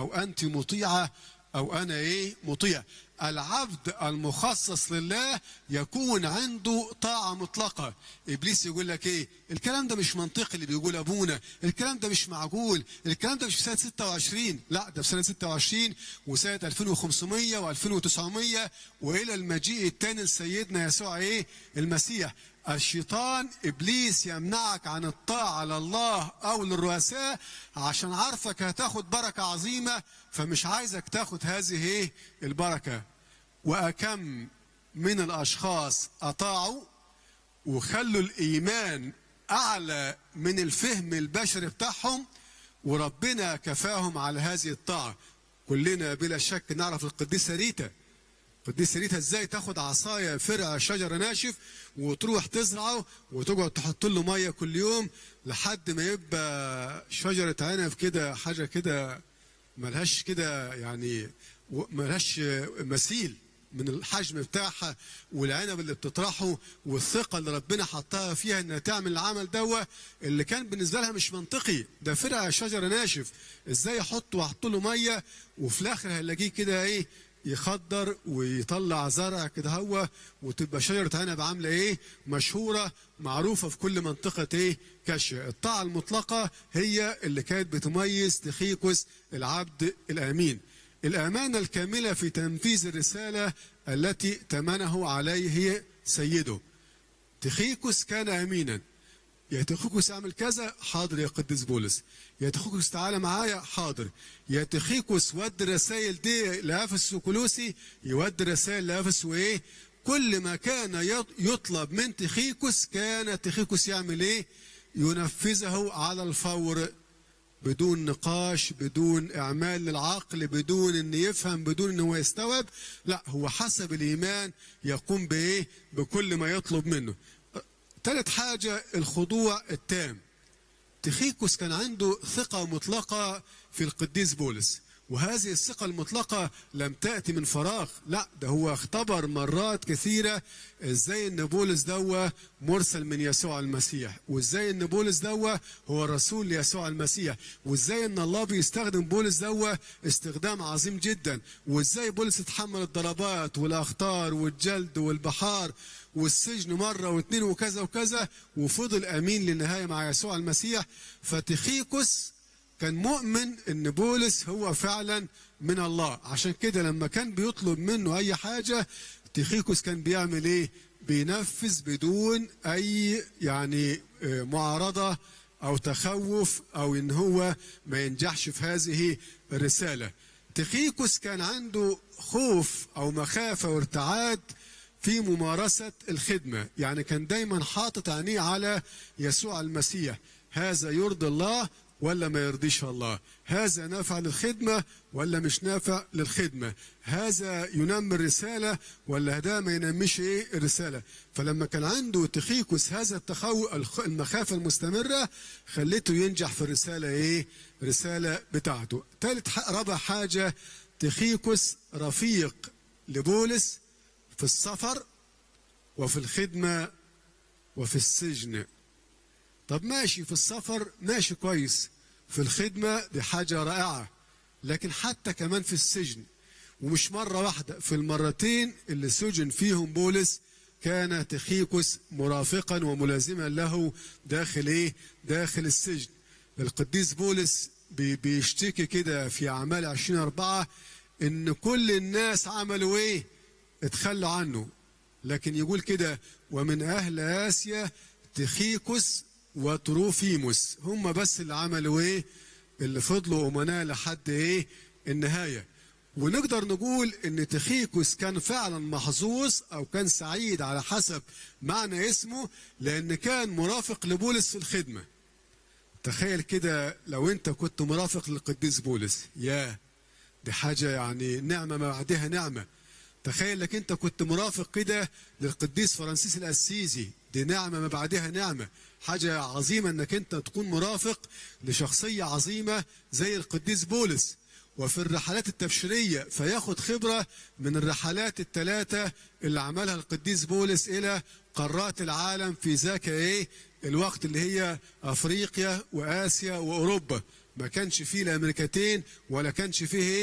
او انت مطيعه او انا ايه مطيع العبد المخصص لله يكون عنده طاعة مطلقة إبليس يقول لك إيه الكلام ده مش منطقي اللي بيقول أبونا الكلام ده مش معقول الكلام ده مش في سنة 26 لا ده في سنة 26 وسنة 2500 و2900 وإلى المجيء الثاني لسيدنا يسوع إيه المسيح الشيطان ابليس يمنعك عن الطاعه لله او للرؤساء عشان عارفك هتاخد بركه عظيمه فمش عايزك تاخد هذه ايه البركه واكم من الاشخاص اطاعوا وخلوا الايمان اعلى من الفهم البشري بتاعهم وربنا كفاهم على هذه الطاعه كلنا بلا شك نعرف القديسه ريتا القديسه ريتا ازاي تاخد عصايه فرع شجره ناشف وتروح تزرعه وتقعد تحط له ميه كل يوم لحد ما يبقى شجره عنب كده حاجه كده ملهاش كده يعني ملهاش مثيل من الحجم بتاعها والعنب اللي بتطرحه والثقة اللي ربنا حطها فيها انها تعمل العمل دوا اللي كان بالنسبة لها مش منطقي ده فرع شجرة ناشف ازاي احطه واحط له مية وفي الاخر هنلاقيه كده ايه يخضر ويطلع زرع كده هو وتبقى شجرة عنب عاملة ايه مشهورة معروفة في كل منطقة ايه كاشيا الطاعة المطلقة هي اللي كانت بتميز تخيكوس العبد الامين الامانة الكاملة في تنفيذ الرسالة التي تمنه عليه سيده تخيكوس كان امينا يا تخيكوس اعمل كذا حاضر يا قديس بولس يا تخيكوس تعالى معايا حاضر يا تخيكوس ود الرسائل دي لافس وكلوسي يود الرسائل لافس وايه كل ما كان يطلب من تخيكوس كان تخيكوس يعمل ايه ينفذه على الفور بدون نقاش بدون اعمال للعقل بدون ان يفهم بدون ان هو يستوعب لا هو حسب الايمان يقوم بايه بكل ما يطلب منه ثالث حاجة الخضوع التام تخيكوس كان عنده ثقة مطلقة في القديس بولس وهذه الثقة المطلقة لم تأتي من فراغ لا ده هو اختبر مرات كثيرة ازاي ان بولس دوا مرسل من يسوع المسيح وازاي ان بولس دوا هو رسول ليسوع المسيح وازاي ان الله بيستخدم بولس دوا استخدام عظيم جدا وازاي بولس اتحمل الضربات والاخطار والجلد والبحار والسجن مرة واثنين وكذا وكذا وفضل أمين للنهاية مع يسوع المسيح فتخيكوس كان مؤمن ان بولس هو فعلا من الله عشان كده لما كان بيطلب منه اي حاجة تخيكوس كان بيعمل ايه بينفذ بدون اي يعني معارضة او تخوف او ان هو ما ينجحش في هذه الرسالة تخيكوس كان عنده خوف او مخافة وارتعاد في ممارسة الخدمة يعني كان دايما حاطط عينيه على يسوع المسيح هذا يرضي الله ولا ما يرضيش الله هذا نافع للخدمة ولا مش نافع للخدمة هذا ينمي الرسالة ولا ده ما ينميش ايه الرسالة فلما كان عنده تخيكوس هذا التخو المخافة المستمرة خلته ينجح في الرسالة ايه الرسالة بتاعته ثالث رابع حاجة تخيكوس رفيق لبولس في السفر وفي الخدمة وفي السجن طب ماشي في السفر ماشي كويس في الخدمة دي حاجة رائعة لكن حتى كمان في السجن ومش مرة واحدة في المرتين اللي سجن فيهم بولس كان تخيكوس مرافقا وملازما له داخل ايه داخل السجن القديس بولس بيشتكي كده في اعمال 20 4 ان كل الناس عملوا ايه اتخلوا عنه لكن يقول كده ومن اهل اسيا تخيكوس وتروفيموس هم بس اللي عملوا ايه اللي فضلوا امناء لحد ايه النهايه ونقدر نقول ان تخيكوس كان فعلا محظوظ او كان سعيد على حسب معنى اسمه لان كان مرافق لبولس في الخدمه تخيل كده لو انت كنت مرافق للقديس بولس يا دي حاجه يعني نعمه ما بعدها نعمه تخيل لك انت كنت مرافق كده للقديس فرانسيس الاسيسي دي نعمه ما بعدها نعمه حاجه عظيمه انك انت تكون مرافق لشخصيه عظيمه زي القديس بولس وفي الرحلات التبشيريه فياخد خبره من الرحلات الثلاثه اللي عملها القديس بولس الى قارات العالم في ذاك ايه الوقت اللي هي افريقيا واسيا واوروبا ما كانش فيه لا امريكتين ولا كانش فيه